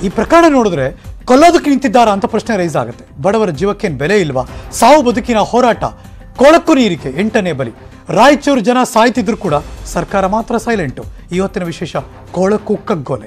ಈ ಪ್ರಕರಣ ನೋಡಿದ್ರೆ ಕೊಲ್ಲೋದಕ್ಕೆ ನಿಂತಿದ್ದಾರಾ ಅಂತ ಪ್ರಶ್ನೆ ರೈಸ್ ಆಗುತ್ತೆ ಬಡವರ ಜೀವಕ್ಕೇನು ಬೆಲೆ ಇಲ್ವಾ ಸಾವು ಬದುಕಿನ ಹೋರಾಟ ಕೊಳಕು ನೀರಿಕೆ ಎಂಟನೇ ಬಲಿ ರಾಯಚೂರು ಜನ ಸಾಯ್ತಿದ್ರು ಕೂಡ ಸರ್ಕಾರ ಮಾತ್ರ ಸೈಲೆಂಟು ಇವತ್ತಿನ ವಿಶೇಷ ಕೊಳಕು ಕಗ್ಗೊಲೆ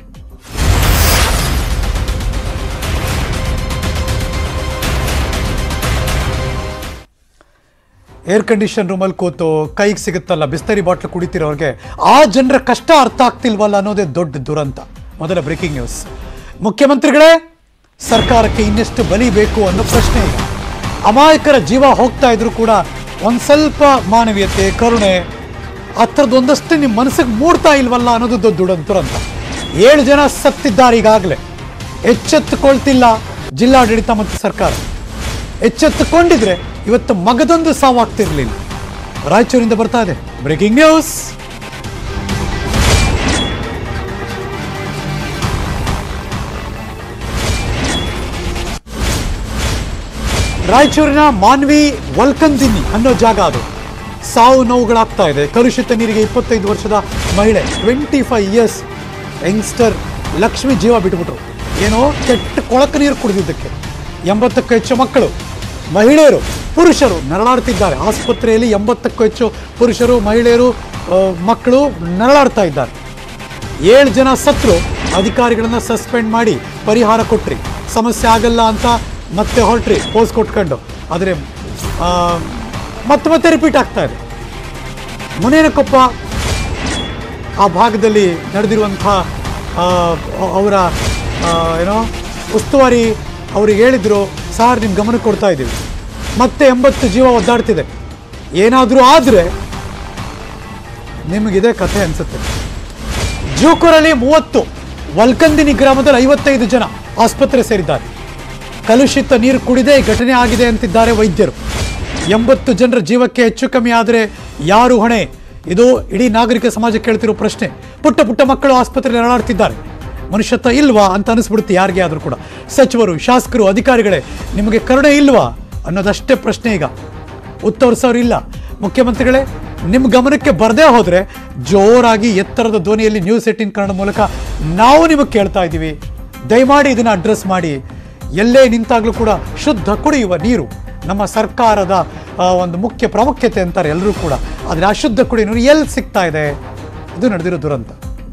ಏರ್ ಕಂಡೀಷನ್ ರೂಮಲ್ಲಿ ಕೂತು ಕೈಗೆ ಸಿಗುತ್ತಲ್ಲ ಬಿಸ್ತರಿ ಬಾಟ್ಲು ಕುಡಿತಿರೋರಿಗೆ ಆ ಜನರ ಕಷ್ಟ ಅರ್ಥ ಆಗ್ತಿಲ್ವಲ್ಲ ಅನ್ನೋದೇ ದೊಡ್ಡ ದುರಂತ ಮೊದಲ ಬ್ರೇಕಿಂಗ್ ನ್ಯೂಸ್ ಮುಖ್ಯಮಂತ್ರಿಗಳೇ ಸರ್ಕಾರಕ್ಕೆ ಇನ್ನೆಷ್ಟು ಬಲಿ ಬೇಕು ಅನ್ನೋ ಪ್ರಶ್ನೆ ಈಗ ಅಮಾಯಕರ ಜೀವ ಹೋಗ್ತಾ ಇದ್ರು ಕೂಡ ಒಂದು ಸ್ವಲ್ಪ ಮಾನವೀಯತೆ ಕರುಣೆ ಆ ಥರದ್ದು ಒಂದಷ್ಟು ನಿಮ್ಮ ಮನಸ್ಸಿಗೆ ಮೂಡ್ತಾ ಇಲ್ವಲ್ಲ ಅನ್ನೋದು ದೊಡ್ಡ ದುಡ ದುರಂತ ಏಳು ಜನ ಸತ್ತಿದ್ದಾರೆ ಈಗಾಗಲೇ ಎಚ್ಚೆತ್ತುಕೊಳ್ತಿಲ್ಲ ಜಿಲ್ಲಾಡಳಿತ ಮತ್ತು ಸರ್ಕಾರ ಎಚ್ಚೆತ್ತುಕೊಂಡಿದ್ರೆ ಇವತ್ತು ಮಗದೊಂದು ಸಾವಾಗ್ತಿರ್ಲಿಲ್ಲ ರಾಯಚೂರಿಂದ ಬರ್ತಾ ಇದೆ ಬ್ರೇಕಿಂಗ್ ನ್ಯೂಸ್ ರಾಯಚೂರಿನ ಮಾನ್ವಿ ವಲ್ಕಂದಿನಿ ಅನ್ನೋ ಜಾಗ ಅದು ಸಾವು ನೋವುಗಳಾಗ್ತಾ ಇದೆ ಕಲುಷಿತ ನೀರಿಗೆ ಇಪ್ಪತ್ತೈದು ವರ್ಷದ ಮಹಿಳೆ twenty five years youngster Lakshmi ಜೀವ ಬಿಟ್ಬಿಟ್ರು ಏನೋ ಕೆಟ್ಟ ಕೊಳಕ ನೀರು ಕುಡಿದಿದ್ದಕ್ಕೆ ಎಂಬತ್ತಕ್ಕೂ ಹೆಚ್ಚು ಮಕ್ಕಳು ಮಹಿಳೆಯರು ಪುರುಷರು ನರಳಾಡ್ತಿದ್ದಾರೆ ಆಸ್ಪತ್ರೆಯಲ್ಲಿ ಎಂಬತ್ತಕ್ಕೂ ಹೆಚ್ಚು ಪುರುಷರು ಮಹಿಳೆಯರು ಆ, ಮಕ್ಕಳು ನರಳಾಡ್ತಾ ಇದ್ದಾರೆ ಏಳು ಜನ ಸತ್ರು ಅಧಿಕಾರಿಗಳನ್ನ ಸಸ್ಪೆಂಡ್ ಮಾಡಿ ಪರಿಹಾರ ಕೊಟ್ರಿ ಸಮಸ್ಯೆ ಆಗಲ್ಲ ಅಂತ ಮತ್ತೆ ಹೊರಟ್ರಿ ಪೋಸ್ ಕೊಟ್ಕೊಂಡು ಆದರೆ ಆ, ಮತ್ತೆ ಮತ್ತೆ ರಿಪೀಟ್ ಆಗ್ತಾ ಇದೆ ಮುನೇನಕೊಪ್ಪ ಆ ಭಾಗದಲ್ಲಿ ನಡೆದಿರುವಂಥ ಅವರ ಆ, ಏನೋ ಉಸ್ತುವಾರಿ ಅವ್ರಿಗೆ ಹೇಳಿದ್ರು ಸಾರ್ ನಿಮ್ಮ ಗಮನ ಕೊಡ್ತಾ ಇದ್ದೀವಿ ಮತ್ತೆ ಎಂಬತ್ತು ಜೀವ ಒದ್ದಾಡ್ತಿದೆ ಏನಾದರೂ ಆದರೆ ನಿಮಗಿದೆ ಕಥೆ ಅನಿಸುತ್ತೆ ಜೂಕೂರಲ್ಲಿ ಮೂವತ್ತು ವಲ್ಕಂದಿನಿ ಗ್ರಾಮದಲ್ಲಿ ಐವತ್ತೈದು ಜನ ಆಸ್ಪತ್ರೆ ಸೇರಿದ್ದಾರೆ ಕಲುಷಿತ ನೀರು ಕುಡಿದೇ ಈ ಘಟನೆ ಆಗಿದೆ ಅಂತಿದ್ದಾರೆ ವೈದ್ಯರು ಎಂಬತ್ತು ಜನರ ಜೀವಕ್ಕೆ ಹೆಚ್ಚು ಕಮ್ಮಿ ಆದರೆ ಯಾರು ಹೊಣೆ ಇದು ಇಡೀ ನಾಗರಿಕ ಸಮಾಜ ಕೇಳ್ತಿರೋ ಪ್ರಶ್ನೆ ಪುಟ್ಟ ಪುಟ್ಟ ಮಕ್ಕಳು ಆಸ್ಪತ್ರೆಯಲ್ಲಿ ನರಳಾಡ್ತಿದ್ದಾರೆ ಮನುಷ್ಯತ್ವ ಇಲ್ವಾ ಅಂತ ಅನಿಸ್ಬಿಡುತ್ತೆ ಯಾರಿಗೆ ಆದರೂ ಕೂಡ ಸಚಿವರು ಶಾಸಕರು ಅಧಿಕಾರಿಗಳೇ ನಿಮಗೆ ಕರುಣೆ ಇಲ್ವಾ ಅನ್ನೋದಷ್ಟೇ ಪ್ರಶ್ನೆ ಈಗ ಉತ್ತರಿಸೋರಿಲ್ಲ ಮುಖ್ಯಮಂತ್ರಿಗಳೇ ನಿಮ್ಮ ಗಮನಕ್ಕೆ ಬರದೇ ಹೋದರೆ ಜೋರಾಗಿ ಎತ್ತರದ ಧ್ವನಿಯಲ್ಲಿ ನ್ಯೂಸ್ ಏಟಿನ್ ಕನ್ನಡ ಮೂಲಕ ನಾವು ನಿಮಗೆ ಕೇಳ್ತಾ ಇದ್ದೀವಿ ದಯಮಾಡಿ ಇದನ್ನು ಅಡ್ರೆಸ್ ಮಾಡಿ ಎಲ್ಲೇ ನಿಂತಾಗಲೂ ಕೂಡ ಶುದ್ಧ ಕುಡಿಯುವ ನೀರು ನಮ್ಮ ಸರ್ಕಾರದ ಆ, ಒಂದು ಮುಖ್ಯ ಪ್ರಾಮುಖ್ಯತೆ ಅಂತಾರೆ ಎಲ್ಲರೂ ಕೂಡ ಆದರೆ ಅಶುದ್ಧ ಕುಡಿಯುವ ನೀರು ಎಲ್ಲಿ ಸಿಗ್ತಾ ಇದೆ ಇದು ನಡೆದಿರೋ ದುರಂತ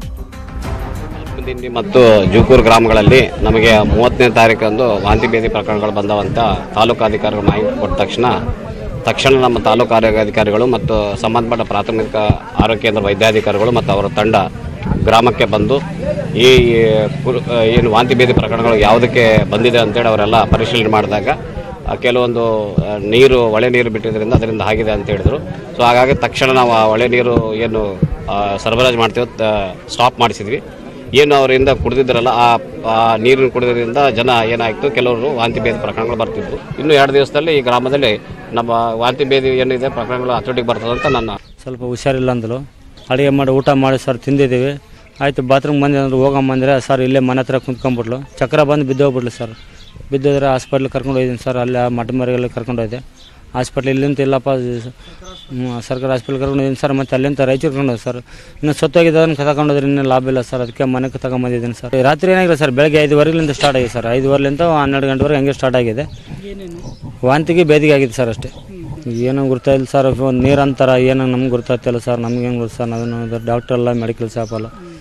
ದಿನ್ನಿ ಮತ್ತು ಜೂಕೂರು ಗ್ರಾಮಗಳಲ್ಲಿ ನಮಗೆ ಮೂವತ್ತನೇ ತಾರೀಕಂದು ವಾಂತಿ ಭೇದಿ ಪ್ರಕರಣಗಳು ಬಂದವಂತ ತಾಲೂಕು ಅಧಿಕಾರಿಗಳು ಮಾಹಿತಿ ಕೊಟ್ಟ ತಕ್ಷಣ ತಕ್ಷಣ ನಮ್ಮ ತಾಲೂಕು ಆರೋಗ್ಯ ಅಧಿಕಾರಿಗಳು ಮತ್ತು ಸಂಬಂಧಪಟ್ಟ ಪ್ರಾಥಮಿಕ ಆರೋಗ್ಯ ಕೇಂದ್ರ ವೈದ್ಯಾಧಿಕಾರಿಗಳು ಮತ್ತು ಅವರ ತಂಡ ಗ್ರಾಮಕ್ಕೆ ಬಂದು ಈ ಕುರು- ಏನು ವಾಂತಿ ಭೇದಿ ಪ್ರಕರಣಗಳು ಯಾವುದಕ್ಕೆ ಬಂದಿದೆ ಅಂತೇಳಿ ಅವರೆಲ್ಲ ಪರಿಶೀಲನೆ ಮಾಡಿದಾಗ ಆ, ಕೆಲವೊಂದು ಆ, ನೀರು ಒಳೆ ನೀರು ಬಿಟ್ಟಿದ್ದರಿಂದ ಅದರಿಂದ ಆಗಿದೆ ಅಂತ ಹೇಳಿದ್ರು ಸೊ ಹಾಗಾಗಿ ತಕ್ಷಣ ನಾವು ಆ ಒಳೆ ನೀರು ಏನು ಆ, ಸರಬರಾಜು ಮಾಡ್ತೀವೋ ಸ್ಟಾಪ್ ಮಾಡಿಸಿದ್ವಿ ಏನು ಅವರಿಂದ ಕುಡಿದಿದ್ರಲ್ಲ ಆ ಆ ನೀರಿನ ಕುಡಿದ್ರಿಂದ ಜನ ಏನಾಯಿತು ಕೆಲವರು ವಾಂತಿ ಭೇದಿ ಪ್ರಕರಣಗಳು ಬರ್ತಿದ್ರು ಇನ್ನು ಎರಡು ದಿವಸದಲ್ಲಿ ಈ ಗ್ರಾಮದಲ್ಲಿ ನಮ್ಮ ವಾಂತಿ ಭೇದಿ ಏನಿದೆ ಪ್ರಕರಣಗಳು ಹತೋಟಿಗೆ ಬರ್ತದೆ ಅಂತ ನನ್ನ ಸ್ವಲ್ಪ ಹುಷಾರಿಲ್ಲ ಅಂದಳು ಅಡುಗೆ ಮಾಡಿ ಊಟ ಮಾಡಿ ಸರ್ ತಿಂದಿದ್ದೀವಿ ಆಯಿತು ಬಾತ್ರೂಮ್ ಬಂದೆ ಅಂದ್ರೆ ಹೋಗಂಬಂದ್ರೆ ಸರ್ ಇಲ್ಲೇ ಮನೆ ಹತ್ರ ಕುಂತ್ಕೊಂಡ್ಬಿಟ್ಲು ಚಕ್ರ ಬಂದು ಬಿದ್ದೋಗ್ಬಿಟ್ಲು ಸರ್ ಬಿದ್ದೋದ್ರೆ ಹಾಸ್ಪಿಟ್ಲಿಗೆ ಕರ್ಕೊಂಡು ಹೋಗಿದ್ದೀನಿ ಸರ್ ಅಲ್ಲೇ ಮಠ ಮರಿಗೆಲ್ಲ ಕರ್ಕೊಂಡು ಹೋಯ್ದೆ ಹಾಸ್ಪಿಟ್ಲ್ ಇಲ್ಲಿಂದ ಇಲ್ಲಪ್ಪ ಹ್ಮ್, ಸರ್ಕಾರಿ ಹಾಸ್ಪಿಟ್ಲ್ ಕರ್ಕೊಂಡು ಹೋಗಿದ್ದೀನಿ ಸರ್ ಮತ್ತು ಅಲ್ಲಿಂದ ರಾಯಚೂರು ಕರ್ಕೊಂಡು ಹೋಗಿ ಸರ್ ಇನ್ನು ಸತ್ತೋಗಿದ್ದನ್ನು ತಗೊಂಡೋದ್ರೆ ಇನ್ನೂ ಲಾಭ ಇಲ್ಲ ಸರ್ ಅದಕ್ಕೆ ಮನೆಗೆ ತಗೊಂಬಂದಿದ್ದೀನಿ ಸರ್ ರಾತ್ರಿ ಏನಾಗಿಲ್ಲ ಸರ್ ಬೆಳಗ್ಗೆ ಐದುವರೆಲಿಂದ ಸ್ಟಾರ್ಟ್ ಆಗಿದೆ ಸರ್ ಐದುವರೆಲಿಂದ ಹನ್ನೆರಡು ಗಂಟೆವರೆಗೆ ಹಂಗೆ ಸ್ಟಾರ್ಟ್ ಆಗಿದೆ ವಾಂತಿಗೆ ಬೇದಿಗೆ ಆಗಿದೆ ಸರ್ ಅಷ್ಟೇ ಏನೋ ಗೊತ್ತಾಯಿಲ್ಲ ಸರ್ ಒಂದು ನೀರು ಅಂತಾರ ಏನೋ ನಮ್ಗೆ ಗೊತ್ತಾಗ್ತಿಲ್ಲ ಸರ್ ನಮ್ಗೇನು ಗೊತ್ತು ಸರ್ ನಾವೇನು ಡಾಕ್ಟರ್ ಅಲ್ಲ ಮೆಡಿಕಲ್ ಶಾಪ್ ಅಲ್ಲ